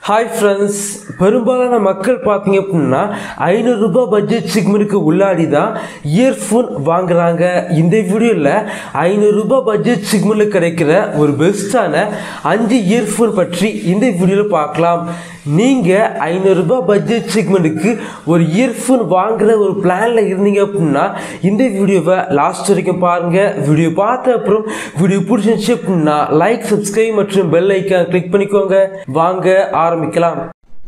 hi friends பெரும்பாலான மக்கள் பார்த்தீங்க அப்படின்னா ஐநூறுரூபா பட்ஜெட் செக்மெண்ட்டுக்கு உள்ளாடி தான் இயர்ஃபோன் வாங்குறாங்க இந்த வீடியோவில் ஐநூறுரூபா பட்ஜெட் செக்மெண்ட்டில் கிடைக்கிற ஒரு பெஸ்ட்டான அஞ்சு இயர்ஃபோன் பற்றி இந்த வீடியோவில் பார்க்கலாம் நீங்கள் ஐநூறுரூபா பட்ஜெட் செக்மெண்ட்டுக்கு ஒரு இயர்ஃபோன் வாங்குற ஒரு பிளானில் இருந்தீங்க அப்படின்னா இந்த வீடியோவை லாஸ்ட் வரைக்கும் பாருங்கள் வீடியோ பார்த்த அப்புறம் வீடியோ பிடிச்சிருந்துச்சு அப்படின்னா லைக் சப்ஸ்கிரைப் மற்றும் பெல் ஐக்கான் கிளிக் பண்ணிக்கோங்க வாங்க ஆரம்பிக்கலாம்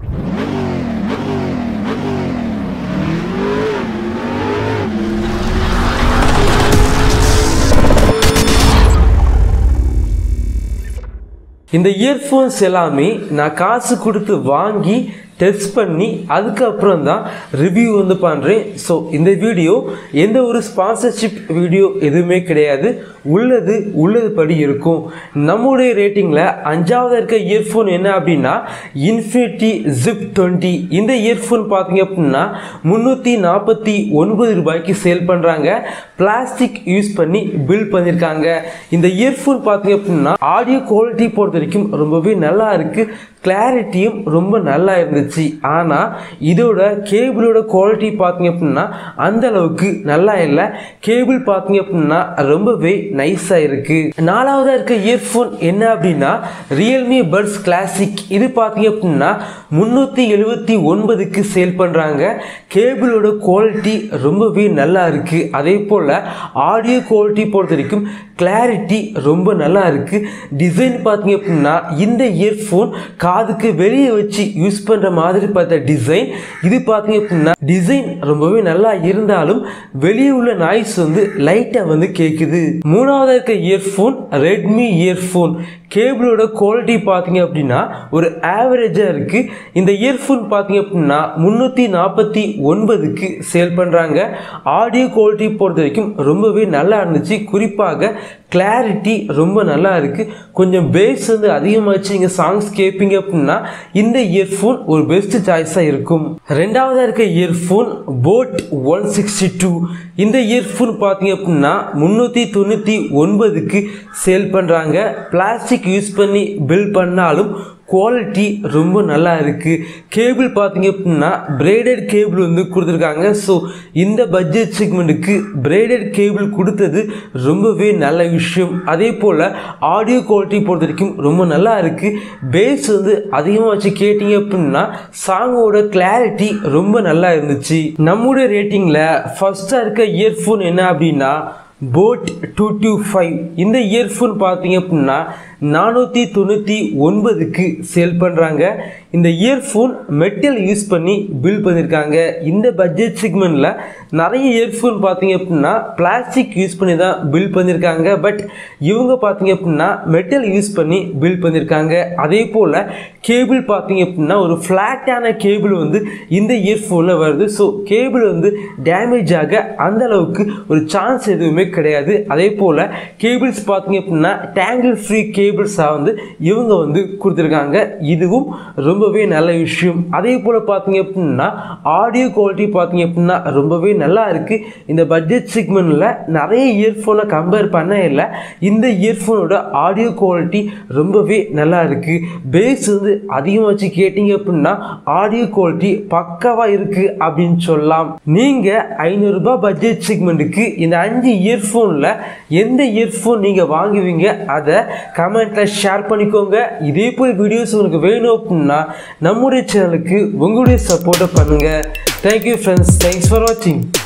இந்த இயர்ஃபோன்ஸ் எல்லாமே நான் காசு கொடுத்து வாங்கி டெஸ்ட் பண்ணி அதுக்கப்புறம் தான் ரிவ்யூ வந்து பண்ணுறேன் ஸோ இந்த வீடியோ எந்த ஒரு ஸ்பான்சர்ஷிப் வீடியோ எதுவுமே கிடையாது உள்ளது உள்ளது படி இருக்கும் நம்முடைய ரேட்டிங்கில் அஞ்சாவது இருக்க இயர்ஃபோன் என்ன அப்படின்னா இன்ஃபினிட்டி ஜிப் டுவெண்ட்டி இந்த இயர்ஃபோன் பார்த்தீங்க அப்படின்னா முந்நூற்றி நாற்பத்தி ஒன்பது ரூபாய்க்கு சேல் பண்ணுறாங்க பிளாஸ்டிக் யூஸ் பண்ணி பில்ட் பண்ணியிருக்காங்க இந்த இயர்ஃபோன் பார்த்தீங்க அப்படின்னா ஆடியோ குவாலிட்டி பொறுத்த வரைக்கும் ரொம்பவே நல்லா இருக்குது கிளாரிட்டியும் ரொம்ப நல்லா இருந்துச்சு ஆனால் இதோட கேபிளோட குவாலிட்டி பார்த்தீங்க அப்படின்னா அந்த அளவுக்கு நல்லா இல்லை கேபிள் பார்த்தீங்க அப்படின்னா ரொம்பவே நைஸாக இருக்குது நாலாவதாக இருக்க இயர்ஃபோன் என்ன அப்படின்னா ரியல்மி பட்ஸ் கிளாசிக் இது பார்த்தீங்க அப்படின்னா முந்நூற்றி எழுபத்தி ஒன்பதுக்கு சேல் பண்ணுறாங்க கேபிளோட குவாலிட்டி ரொம்பவே நல்லா இருக்குது அதே போல் ஆடியோ குவாலிட்டி பொறுத்த வரைக்கும் கிளாரிட்டி ரொம்ப நல்லா இருக்குது டிசைன் பார்த்தீங்க அப்படின்னா இந்த இயர்ஃபோன் காதுக்கு வெளியே வச்சு யூஸ் பண்ணுற மாதிரி பார்த்த டிசைன் இது பார்த்தீங்க அப்படின்னா டிசைன் ரொம்பவே நல்லா இருந்தாலும் வெளியே உள்ள நாய்ஸ் வந்து லைட்டாக வந்து கேட்குது மூணாவது இருக்க இயர்ஃபோன் ரெட்மி இயர்ஃபோன் கேபிளோட குவாலிட்டி பார்த்தீங்க அப்படின்னா ஒரு ஆவரேஜாக இருக்குது இந்த இயர்ஃபோன் பார்த்தீங்க அப்படின்னா முந்நூற்றி நாற்பத்தி ஒன்பதுக்கு சேல் பண்ணுறாங்க ஆடியோ குவாலிட்டி பொறுத்த வரைக்கும் ரொம்பவே நல்லா இருந்துச்சு குறிப்பாக கிளாரிட்டி ரொம்ப நல்லா இருக்குது கொஞ்சம் பேஸ் வந்து அதிகமாச்சு நீங்கள் சாங்ஸ் கேட்பீங்க அப்படின்னா இந்த இயர்ஃபோன் ஒரு பெஸ்ட் சாய்ஸாக இருக்கும் ரெண்டாவதாக இருக்க earphone Boat one sixty two இந்த இயர்ஃபோன் பார்த்தீங்க அப்படின்னா முந்நூற்றி தொண்ணூற்றி ஒன்பதுக்கு சேல் பண்ணுறாங்க பிளாஸ்டிக் யூஸ் பண்ணி பில் பண்ணாலும் குவாலிட்டி ரொம்ப நல்லா இருக்குது கேபிள் பார்த்தீங்க அப்படின்னா பிரைடட் கேபிள் வந்து கொடுத்துருக்காங்க ஸோ இந்த பட்ஜெட் செக்மெண்ட்டுக்கு பிரைடட் கேபிள் கொடுத்தது ரொம்பவே நல்ல விஷயம் அதே போல் ஆடியோ குவாலிட்டி பொறுத்த வரைக்கும் ரொம்ப நல்லா இருக்குது பேஸ் வந்து அதிகமாக வச்சு கேட்டிங்க அப்படின்னா சாங்கோட கிளாரிட்டி ரொம்ப நல்லா இருந்துச்சு நம்முடைய ரேட்டிங்கில் ஃபஸ்ட்டாக இருக்க இயர்ஃபோன் என்ன அப்படின்னா போட் டூ டூ ஃபைவ் இந்த இயர்ஃபோன் பார்த்தீங்க அப்படின்னா நானூற்றி தொண்ணூற்றி ஒன்பதுக்கு சேல் பண்ணுறாங்க இந்த இயர்ஃபோன் மெட்டல் யூஸ் பண்ணி பில்ட் பண்ணியிருக்காங்க இந்த பட்ஜெட் செக்மெண்ட்டில் நிறைய இயர்ஃபோன் பார்த்தீங்க அப்படின்னா பிளாஸ்டிக் யூஸ் பண்ணி தான் பில்ட் பண்ணியிருக்காங்க பட் இவங்க பார்த்தீங்க அப்படின்னா மெட்டல் யூஸ் பண்ணி பில்ட் பண்ணியிருக்காங்க அதே போல் கேபிள் பார்த்தீங்க அப்படின்னா ஒரு ஃப்ளாட்டான கேபிள் வந்து இந்த இயர்ஃபோனில் வருது ஸோ கேபிள் வந்து டேமேஜ் ஆக அந்த அளவுக்கு ஒரு சான்ஸ் எதுவுமே கிடையாது அதே போல் கேபிள்ஸ் பார்த்தீங்க அப்படின்னா டேங்கிள் ஃப்ரீ கேபிள்ஸாக வந்து இவங்க வந்து கொடுத்துருக்காங்க இதுவும் ரொம்பவே நல்ல விஷயம் அதே போல் பார்த்தீங்க அப்படின்னா ஆடியோ குவாலிட்டி பார்த்தீங்க அப்படின்னா ரொம்பவே நல்லா இருக்குது இந்த பட்ஜெட் செக்மெண்ட்டில் நிறைய இயர்ஃபோனை கம்பேர் பண்ண இல்லை இந்த இயர்ஃபோனோட ஆடியோ குவாலிட்டி ரொம்பவே நல்லா இருக்குது பேஸ் வந்து அதிகமாக வச்சு கேட்டிங்க அப்படின்னா ஆடியோ குவாலிட்டி பக்காவாக இருக்குது அப்படின்னு சொல்லலாம் நீங்கள் ஐநூறுரூபா பட்ஜெட் செக்மெண்ட்டுக்கு இந்த அஞ்சு இயர்ஃபோனில் எந்த இயர்ஃபோன் நீங்கள் வாங்குவீங்க அதை கமெண்ட்டில் ஷேர் பண்ணிக்கோங்க இதே போல் வீடியோஸ் உங்களுக்கு வேணும் அப்படின்னா நம்முடைய சேனலுக்கு உங்களுடைய சப்போர்ட்டை பண்ணுங்கள் தேங்க்யூ ஃப்ரெண்ட்ஸ் தேங்க்ஸ் ஃபார் வாட்சிங்